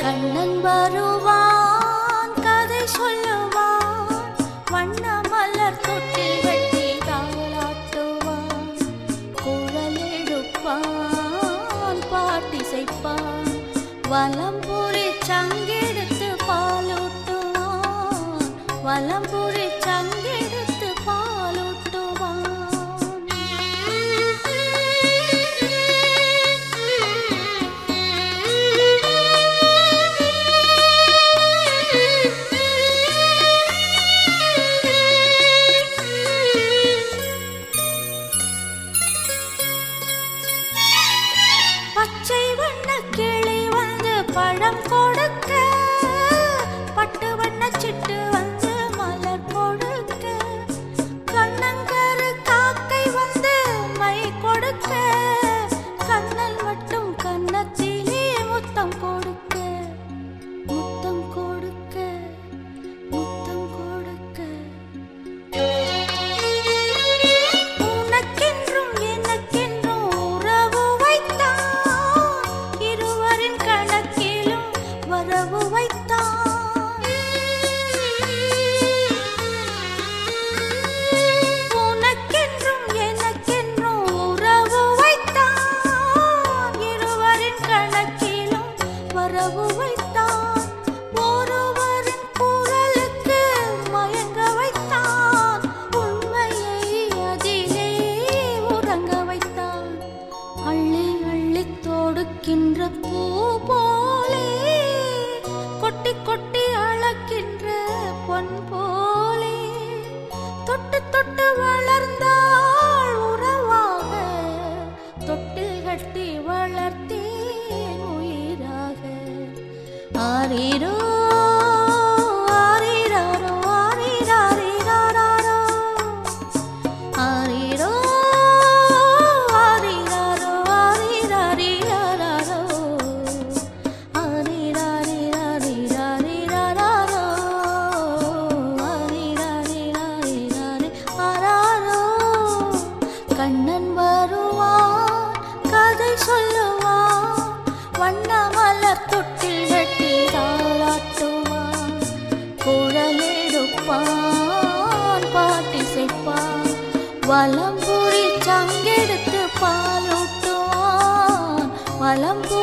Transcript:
கண்ணன் வருவான் கதை சொல்லுவான் வண்ண மலர் தொட்டி வெட்டி தாளாட்டுவான் குழல் எடுப்பான் பாட்டிசைப்பான் வலம்புரி சங்கெடுத்து பாலூட்டுவான் வலம்புரி சங்கெடுத்து பச்சை வண்ண கிளி வந்து பழம் கொடுக்க பட்டு வண்ண சிட்டு வந்து மலர் கொடுக்க கண்ணங்கரு காக்கை வந்து மை கொடுக்க கண்ணல் மட்டும் கன்னத்திலே முத்தம் கொடுக்க முத்தம் கொடுக்க முத்தம் கொடுக்க உனக்கென்றும் எனக்கென்றும் உறவு வைத்தான் இருவரின் கணக்கிலும் வரவு வைத்தான் உனக்கென்றும் எனக்கென்றும் உறவு வைத்தான் இருவரின் கணக்கிலும் வரவு வைத்தான் ஒருவரின் குரலுக்கு மயங்க வைத்தான் உண்மையை அதிலே உறங்க வைத்தான் அள்ளி அள்ளி தொடுக்கின்ற பூ போலே கொட்டி கொட்டி அழக்கின்ற பொன் போலே தொட்டு தொட்டு வளர்ந்தாள் உறவாக தொட்டில் கட்டி வளர்த்தேன் உயிராக ஆரீரோ ஆரீராரோ ஆரீராரீராரோ ஆரீரோ ஆரீராரோ ஆரீராரீராரோ ஆரீராரீராரீராரீராரோ ஆரீராரீராரீராரீ ஆராரோ கண்ணன் வருவான் கதை சொல்லுவான் வண்ண மலர் தொட்டில் வெட்டி தாளாட்டுவான் குழலெடுப்பான் பாட்டிசைப்பான் வலம்புரி சங்கெடுத்து பாலூட்டுவான் வலம்புரி